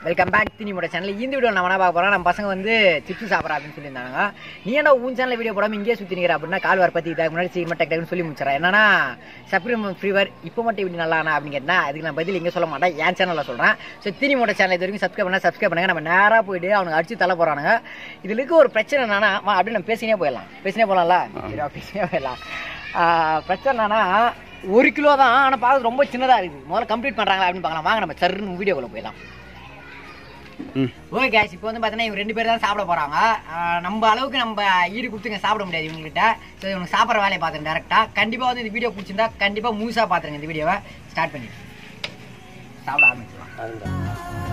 Welcome back தினிமோட channel இந்த video நம்ம என்ன பார்க்க போறோம் நம்ம பசங்க வந்து சிப்ஸ் சாப்பிட்றா அப்படின்னு சொல்லியிருந்தாங்க நீ என்ன உன் சேனல் வீடியோ போடாம இங்கேயே சுற்றி நிற்கிற அப்படின்னா கால் வர பற்றி இதுக்கு முன்னாடி சீக்கிரமா டக் டக்குன்னு சொல்லி முடிச்சிடறேன் என்னன்னா சப்ரிம் ஃப்ரீவர் இப்போ மட்டும் இப்படி நல்லா அப்படின்னு கேட்டா அதுக்கு நான் பதில் இங்கே சொல்ல மாட்டேன் என் சேனலில் சொல்கிறேன் ஸோ தினிமோட சேனல் இது வரைக்கும் சப்ஸ்கிரைப் பண்ணா சப்ஸ்கிரைப் பண்ணுங்க நம்ம நேராக போயிட்டு அவனுக்கு அடிச்சு தள்ள போகிறானுங்க இதுல இருக்க ஒரு பிரச்சனை என்னன்னா வா, அப்படியே நம்ம பேசினே போயிடலாம் பேசினே போகலாம்ல சரி பேசினே போயிடலாம் ஆஹ், பிரச்சனை என்னன்னா ஒரு கிலோ தான் ஆனால் பார்த்து ரொம்ப சின்னதாக இருக்குது முதல்ல கம்ப்ளீட் பண்ணுறாங்களா அப்படின்னு பார்க்கலாம் வாங்க நம்ம சருன்னு வீடியோக்குள்ளே போயிடலாம் ம் ஓகே கேஷ் இப்போ வந்து பார்த்தீங்கன்னா இவங்க ரெண்டு பேர் தான் சாப்பிட போகிறாங்க நம்ம அளவுக்கு நம்ம ஈடு கொடுத்துங்க சாப்பிட முடியாது இவங்ககிட்ட ஸோ இவங்க சாப்பிட்ற வேலையை பார்த்துருங்க டேரெக்டாக கண்டிப்பாக வந்து இந்த வீடியோ பிடிச்சிருந்தா கண்டிப்பாக முழுசாக பார்த்துருங்க இந்த வீடியோவை ஸ்டார்ட் பண்ணி சாப்பிட ஆரம்பிச்சிடலாம்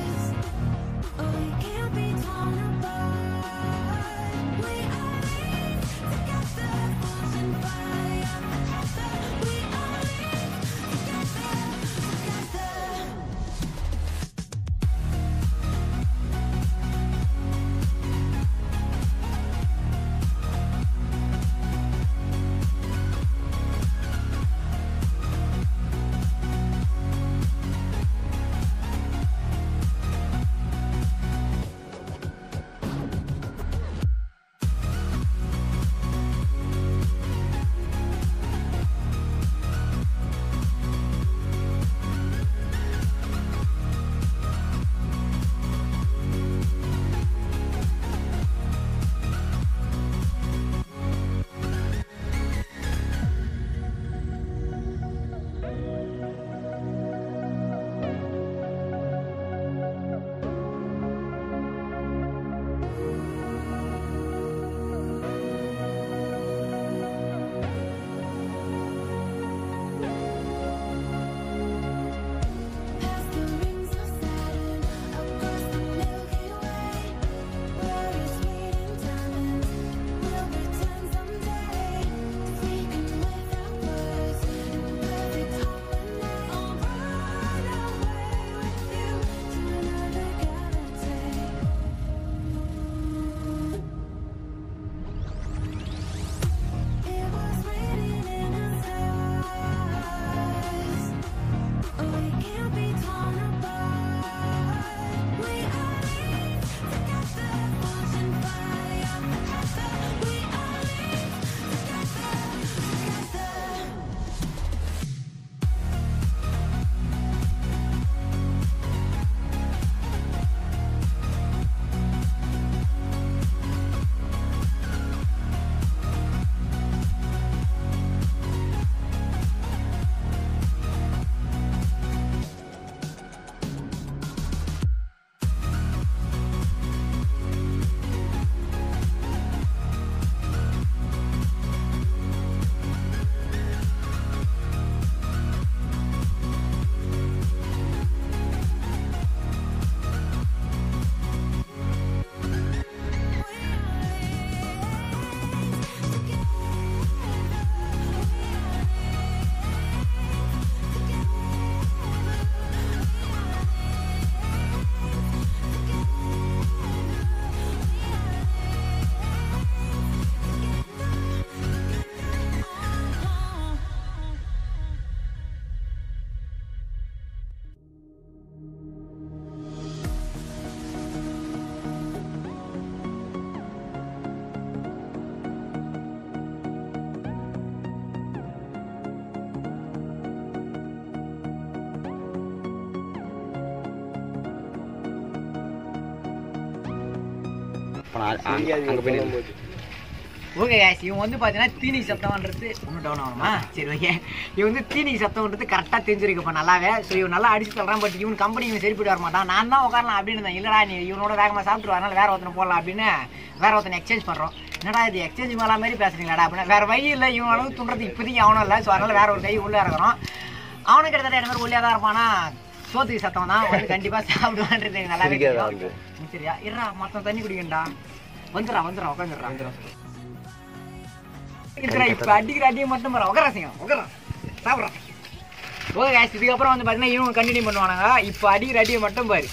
இப்போ நான் அங்க- அங்க போய் நில்லு. ஓகே கேஷ் இவன் வந்து பார்த்தீங்கன்னா தீனி சத்தம்ன்றது ஒன்றும் டவுன் ஆகணுமா சரி ஓகே இவன் வந்து தீனி சத்தம்ன்றது கரெக்டாக தெரிஞ்சிருக்கப்பா நல்லாவே ஸோ இவன் நல்லா அடிச்சு தள்ளுறான் பட் இவன் கம்பெனி இவன் சரிப்பட்டு வர மாட்டான் நான் தான் உட்காரலாம் அப்படின்னு இருந்தேன் இல்லடா நீ இவனோட வேகமாக சாப்பிட்டு அதனால வேற ஒருத்தனை போடலாம் அப்படின்னு வேற ஒருத்தனை எக்ஸ்சேஞ்ச் பண்ணுறோம் என்னடா இது எக்ஸ்சேஞ்ச் மேலே மாதிரி பேசுறீங்களாடா அப்படின்னு வேற வழி இல்லை இவன் அளவு துண்டுறது இப்போதைக்கு அவனும் இல்லை ஸோ அதனால வேற ஒரு கை உள்ளே இறங்குறோம் அவனும் கிட்டத்தட்ட என்ன மாதிரி ஒல்லியாக தான் இருப்பானா சோத்துக்கு சத்தம் தான் வந்து கண்டிப்பாக சாப்பிடுவான்றது எனக்கு நல்லாவே சிரிக்காத தெரியும். சரியா இருடா மொத்தம் தண்ணி குடிக்கண்டா வந்துடுறா வந்துடுறா உட்காந்துடுறா இருக்கிற இப்ப அடிக்கிற அடியை மட்டும் பாரு உகரா செய்யும் உகரா சாப்பிட்றான் ஓகே guys, இதுக்கப்புறம் வந்து பார்த்தீங்கன்னா இவங்க கண்டினியூ பண்ணுவானுங்க இப்போ அடிக்கிற அடியை மட்டும் பாரு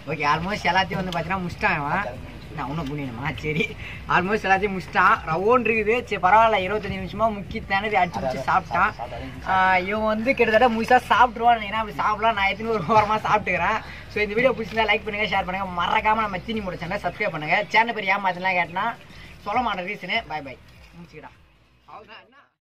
ஓகே ஆல்மோஸ்ட் எல்லாத்தையும் வந்து பார்த்தீங்கன்னா முஸ்டான் இவன் நான் ஒன்றும் புரியணுமா சரி ஆல்மோஸ்ட் எல்லாத்தையும் முஸ்டான் ரவோன் இருக்குது சரி பரவாயில்ல இருபத்தஞ்சு நிமிஷமா முக்கி திணறி அடிச்சு பிடிச்சி சாப்பிட்டான் ஆஹ் இவன் வந்து கிட்டத்தட்ட முழுசாக சாப்பிட்ருவான் ஏன்னா அப்படி சாப்பிடலாம் நான் எத்தனை ஒரு ஓரமாக சாப்பிட்டுக்கிறேன் ஸோ இந்த வீடியோ பிடிச்சிருந்தா லைக் பண்ணுங்க ஷேர் பண்ணுங்க மறக்காம நம்ம தீனி முடிச்ச சேனல் சப்ஸ்கிரைப் பண்ணுங்க சேனல் பேர் ஏமாத்தலாம் கேட்டனா சொல்ல மாட்டேன் ரீசனு பை பை முடிச்சுக்கிட்டான் அவ்வளோதான் என்ன